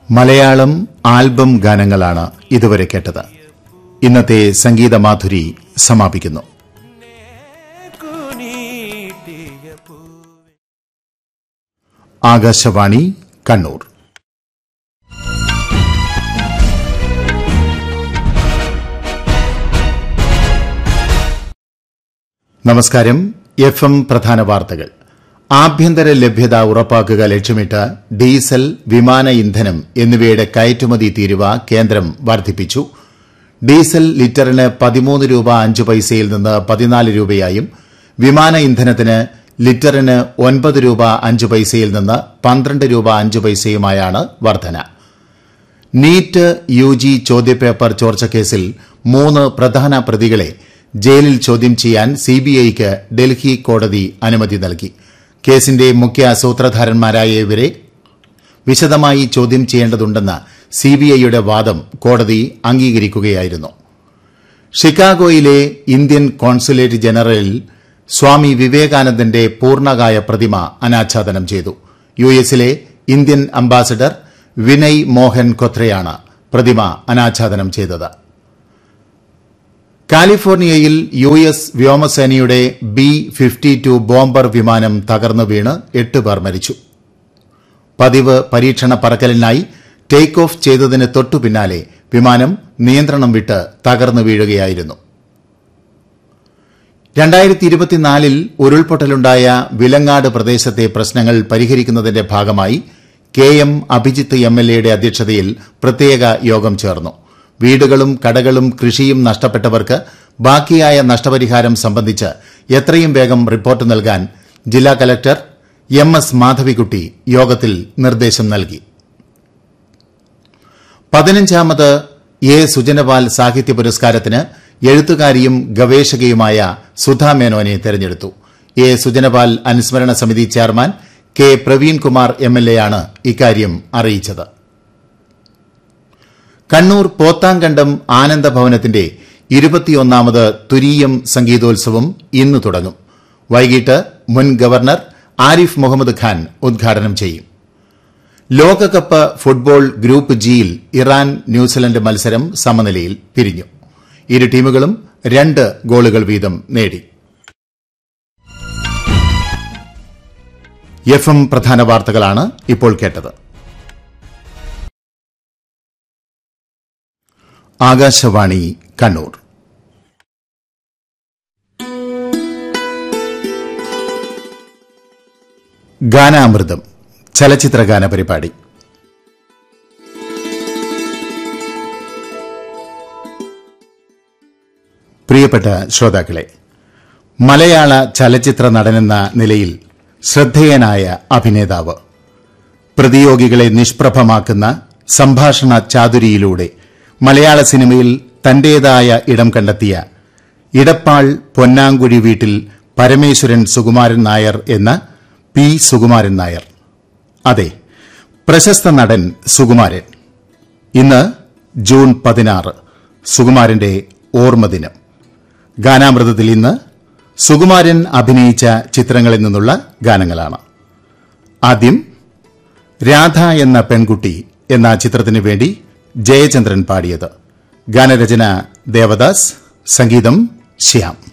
Malayalam album ഗാനങ്ങളാണ് ഇതുവരെ കേട്ടത് ഇന്നത്തെ സംഗീത മാധുരി സമാപിക്കുന്നു ആകാശവാണി കണ്ണൂർ നമസ്കാരം എഫ് എം പ്രധാന വാർത്തകൾ ആഭ്യന്തര ലഭ്യത ഉറപ്പാക്കുക ലക്ഷ്യമിട്ട് ഡീസൽ വിമാന ഇന്ധനം എന്നിവയുടെ കയറ്റുമതി തീരുവ കേന്ദ്രം വർദ്ധിപ്പിച്ചു ഡീസൽ ലിറ്ററിന് പതിമൂന്ന് രൂപ അഞ്ച് പൈസയിൽ നിന്ന് പതിനാല് രൂപയായും വിമാന ഇന്ധനത്തിന് ലിറ്ററിന് ഒൻപത് രൂപ അഞ്ച് പൈസയിൽ നിന്ന് പന്ത്രണ്ട് രൂപ അഞ്ച് പൈസയുമായാണ് വർധന നീറ്റ് യു ജി ചോദ്യപേപ്പർ ചോർച്ചക്കേസിൽ മൂന്ന് പ്രധാന പ്രതികളെ ജയിലിൽ ചോദ്യം ചെയ്യാൻ സിബിഐക്ക് ഡൽഹി കോടതി അനുമതി നൽകി കേസിന്റെ മുഖ്യ സൂത്രധാരന്മാരായ ഇവരെ വിശദമായി ചോദ്യം ചെയ്യേണ്ടതുണ്ടെന്ന സിബിഐയുടെ വാദം കോടതി അംഗീകരിക്കുകയായിരുന്നു ഷിക്കാഗോയിലെ ഇന്ത്യൻ കോൺസുലേറ്റ് ജനറലിൽ സ്വാമി വിവേകാനന്ദന്റെ പൂർണ്ണകായ പ്രതിമ അനാച്ഛാദനം ചെയ്തു യു എസിലെ ഇന്ത്യൻ അംബാസഡർ വിനയ് മോഹൻ കൊത്രയാണ് പ്രതിമ അനാച്ഛാദനം ചെയ്തത് കാലിഫോർണിയയിൽ യു എസ് വ്യോമസേനയുടെ ബി ഫിഫ്റ്റി ടു ബോംബർ വിമാനം തകർന്നു വീണ് എട്ട് പേർ മരിച്ചു പതിവ് പരീക്ഷണ പറക്കലിനായി ടേക്ക് ഓഫ് ചെയ്തതിന് തൊട്ടു പിന്നാലെ വിമാനം നിയന്ത്രണം വിട്ട് തകർന്നു വീഴുകയായിരുന്നു രണ്ടായിരത്തി ഇരുപത്തിനാലിൽ ഉരുൾപൊട്ടലുണ്ടായ വിലങ്ങാട് പ്രദേശത്തെ പ്രശ്നങ്ങൾ പരിഹരിക്കുന്നതിന്റെ ഭാഗമായി K M Abhijith M L എയുടെ അധ്യക്ഷതയിൽ പ്രത്യേക യോഗം ചേർന്നു വീടുകളും കടകളും കൃഷിയും നഷ്ടപ്പെട്ടവർക്ക് ബാക്കിയായ നഷ്ടപരിഹാരം സംബന്ധിച്ച് എത്രയും വേഗം റിപ്പോർട്ട് നൽകാൻ ജില്ലാ കലക്ടർ എം എസ് മാധവിക്കുട്ടി യോഗത്തിൽ നിർദ്ദേശം നൽകി പതിനഞ്ചാമത് എ സുജനപാൽ സാഹിത്യ പുരസ്കാരത്തിന് എഴുത്തുകാരിയും ഗവേഷകയുമായ സുധാ മേനോനെ തെരഞ്ഞെടുത്തു എ സുജനപാൽ അനുസ്മരണ സമിതി chairman K Praveenkumar M L എയാണ് ഇക്കാര്യം അറിയിച്ചത് കണ്ണൂർ പോത്താങ്കണ്ടം ആനന്ദഭവനത്തിന്റെ ഇരുപത്തിയൊന്നാമത് തുരീയം സംഗീതോത്സവം ഇന്ന് തുടങ്ങും വൈകിട്ട് മുൻ ഗവർണർ ആരിഫ് മുഹമ്മദ് ഖാൻ ഉദ്ഘാടനം ചെയ്യും ലോകകപ്പ് ഫുട്ബോൾ ഗ്രൂപ്പ് ജിയിൽ ഇറാൻ ന്യൂസിലൻഡ് മത്സരം സമനിലയിൽ പിരിഞ്ഞു ഇരു ടീമുകളും രണ്ട് ഗോളുകൾ വീതം നേടി എഫ് എം പ്രധാന വാർത്തകളാണ് ഇപ്പോൾ കേട്ടത് ആകാശവാണി കണ്ണൂർ ഗാനാമൃതം ചലച്ചിത്ര ഗാന പരിപാടി പ്രിയപ്പെട്ട ശ്രോതാക്കളെ മലയാള ചലച്ചിത്ര നടനെന്ന നിലയിൽ ശ്രദ്ധേയനായ അഭിനേതാവ് പ്രതിയോഗികളെ നിഷ്പ്രഭമാക്കുന്ന സംഭാഷണ ചാതുരിയിലൂടെ മലയാള സിനിമയിൽ തന്റേതായ ഇടം കണ്ടെത്തിയ ഇടപ്പാൾ പൊന്നാങ്കുഴി വീട്ടിൽ പരമേശ്വരൻ സുകുമാരൻ നായർ എന്ന പി സുകുമാരൻ നായർ അതെ പ്രശസ്ത നടൻ സുകുമാരൻ ഇന്ന് ജൂൺ പതിനാറ് സുകുമാരന്റെ ഓർമ്മദിനം ഗാനാമൃതത്തിൽ ഇന്ന് സുകുമാരൻ അഭിനയിച്ച ചിത്രങ്ങളിൽ നിന്നുള്ള ഗാനങ്ങളാണ് ആദ്യം രാധ എന്ന പെൺകുട്ടി എന്ന ചിത്രത്തിനു വേണ്ടി ജയചന്ദ്രൻ പാടിയത് ഗാനരചന ദേവദാസ് സംഗീതം ശ്യാം